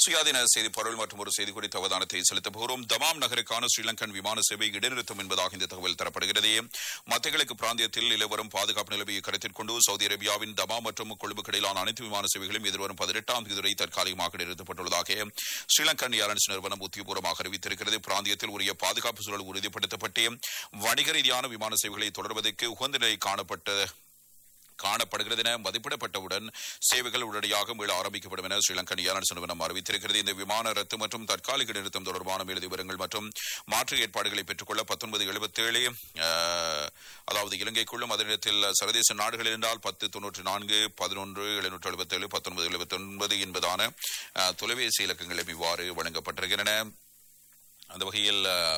சுயாதீன செய்தி பொருள் மற்றும் ஒரு செய்தி குறித்த அவதானத்தை செலுத்த போகிறோம் தமாம் நகருக்கான ஸ்ரீலங்கன் விமான சேவை இடைநிறுத்தம் என்பதாக இந்த தகவல் தரப்படுகிறது மத்திய கிழக்கு பிராந்தியத்தில் நிலவரும் பாதுகாப்பு நிலைமையை கருத்தில் கொண்டு சவுதி அரேபியாவின் தமாம் மற்றும் கொழும்புக்கு இடையிலான அனைத்து விமான சேவைகளும் எதிர்வரும் பதினெட்டாம் தேதி வரை தற்காலிகமாக இடைநிறுத்தப்பட்டுள்ளதாக ஸ்ரீலங்கன் ஏர்லைன்ஸ் நிறுவனம் உத்தியபூர்வமாக அறிவித்திருக்கிறது பிராந்தியத்தில் உரிய பாதுகாப்பு சூழல் உறுதிப்படுத்தப்பட்டு வணிக ரீதியான விமான சேவைகளை தொடர்வதற்கு உகந்த நிலை காணப்பட்ட காணப்படுகிறது என மதிப்பிடப்பட்டவுடன் சேவைகள் உடனடியாக மீள ஆரம்பிக்கப்படும் என ஸ்ரீலங்கன் ஏர்லைன்ஸ் நிறுவனம் அறிவித்திருக்கிறது இந்த விமான ரத்து மற்றும் தற்காலிக நிறுத்தம் தொடர்பான மேலதி விவரங்கள் மற்றும் மாற்று ஏற்பாடுகளை பெற்றுக்கொள்ள பத்தொன்பது எழுபத்தேழு அதாவது இலங்கைக்குள்ளும் அதே நேரத்தில் சர்வதேச நாடுகள் என்றால் பத்து தொன்னூற்றி நான்கு பதினொன்று எழுநூற்று எழுபத்தேழு பத்தொன்பது எழுபத்தி ஒன்பது என்பதான அஹ், தொலைபேசி இலக்கங்களும் இவ்வாறு வழங்கப்பட்டிருக்கின்றன அந்த வகையில் அஹ்,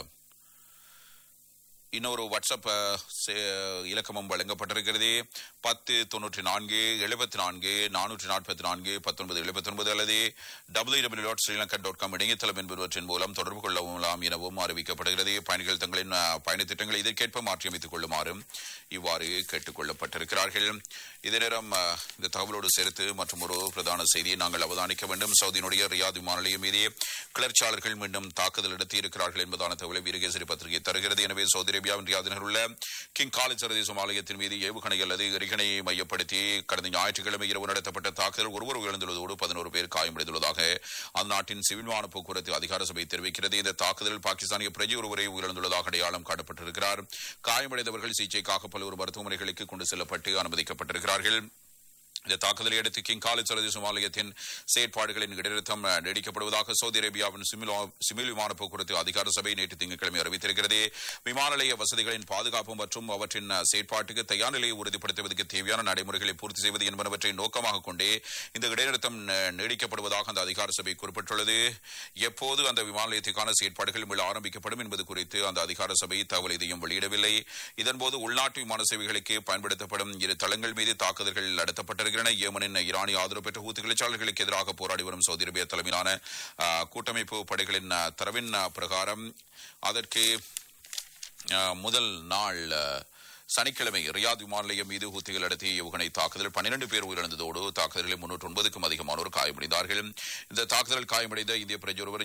இன்னொரு வாட்ஸ்அப் அஹ், சே- இலக்கமும் வழங்கப்பட்டிருக்கிறது பத்து தொன்னூற்றி நான்கு எழுபத்தி நான்கு நானூற்றி நாற்பத்தி நான்கு பத்தொன்பது எழுபத்தி ஒன்பது அல்லது W W dot Sri Lanka dot com இணையதளம் என்பவற்றின் மூலம் தொடர்பு கொள்ளலாம் எனவும் அறிவிக்கப்படுகிறது பயணிகள் தங்களின் அஹ், பயணத் திட்டங்களை இதற்கேற்ப மாற்றியமைத்துக் கொள்ளுமாறும் இவ்வாறு கேட்டுக் கொள்ளப்பட்டிருக்கிறார்கள் இதே நேரம் அஹ், இந்த தகவலோடு சேர்த்து மற்றும் ஒரு பிரதான செய்தியை நாங்கள் அவதானிக்க வேண்டும் சவுதியினுடைய ரியாத் விமான நிலையம் மீதே கிளர்ச்சியாளர்கள் மீண்டும் தாக்குதல் நடத்தி இருக்கிறார்கள் என்பதான தகவலை வீரகேசரி பத்திரிகை தருகிறது எனவே சவுதி அரேபியாவின் ரியாத் நகரில் உள்ள கிங் காலேஜ் சர்வதேச ஆலயத்தின் மீது ஏவுகணை அல்லது எரிகணையை மையப்படுத்தி கடந்த ஞாயிற்றுக்கிழமை இரவு நடத்தப்பட்ட தாக்குதல் ஒருவர் உயர்ந்துள்ளதோடு பதினோரு பேர் காயமடைந்துள்ளதாக அந்நாட்டின் சிவில் விமான போக்குவரத்து அதிகார சபை தெரிவிக்கிறது இந்த தாக்குதலில் பாகிஸ்தானிய பிரஜை ஒருவரை உயிரிழந்துள்ளதாக அடையாளம் காட்டப்பட்டிருக்கிறார் காயமடைந்தவர்கள் சிகிச்சைக்காக பல்வேறு மருத்துவமனைகளுக்கு கொண்டு செல்லப்பட்டு அனுமதிக்கப்பட்டிருக்கிறார்கள் இந்த தாக்குதலை அடுத்து கிங் காலேஜ் சர்வதேச ஆலயத்தின் செயற்பாடுகளின் இடைநிறுத்தம் அஹ், நீடிக்கப்படுவதாக சவுதி அரேபியாவின் சிமில் ஆ- சிவில் விமான போக்குவரத்து அதிகார சபை நேற்று திங்கட்கிழமை அறிவித்திருக்கிறது விமான நிலைய வசதிகளின் பாதுகாப்பு மற்றும் அவற்றின் அஹ், செயற்பாட்டுக்கு தயார் நிலையை உறுதிப்படுத்துவதற்கு தேவையான நடைமுறைகளை பூர்த்தி செய்வது என்பனவற்றை நோக்கமாக கொண்டே இந்த இடைநிறுத்தம் அஹ், நீடிக்கப்படுவதாக அந்த அதிகார சபை குறிப்பிட்டுள்ளது எப்போது அந்த விமான நிலையத்திற்கான செயற்பாடுகள் மீள ஆரம்பிக்கப்படும் என்பது குறித்து அந்த அதிகார சபை தகவல் எதையும் வெளியிடவில்லை இதன்போது உள்நாட்டு விமான சேவைகளுக்கு பயன்படுத்தப்படும் இரு தளங்கள் மீது தாக்குதல்கள் நடத்தப்பட்டிருக்கின்றன ஏமனின் ஈரானிய ஆதரவு பெற்ற ஹூத்து கிளர்ச்சியாளர்களுக்கு எதிராக போராடி வரும் சவுதி அரேபியா தலைமையிலான ஆ, கூட்டமைப்பு படைகளின் ஆ, தரவின் ஆ, பிரகாரம் அதற்கு ஆ, முதல் நாள் ஆ, சனிக்கிழமை ரியாத் விமான நிலையம் மீது ஹூத்திகள் நடத்திய ஏவுகணை தாக்குதல் பன்னிரண்டு பேர் உயிரிழந்ததோடு தாக்குதலில் முன்னூற்று ஒன்பதுக்கும் அதிகமானோர் காயமடைந்தார்கள் இந்த தாக்குதல் காயமடைந்த இந்திய பிரஜை ஒருவர்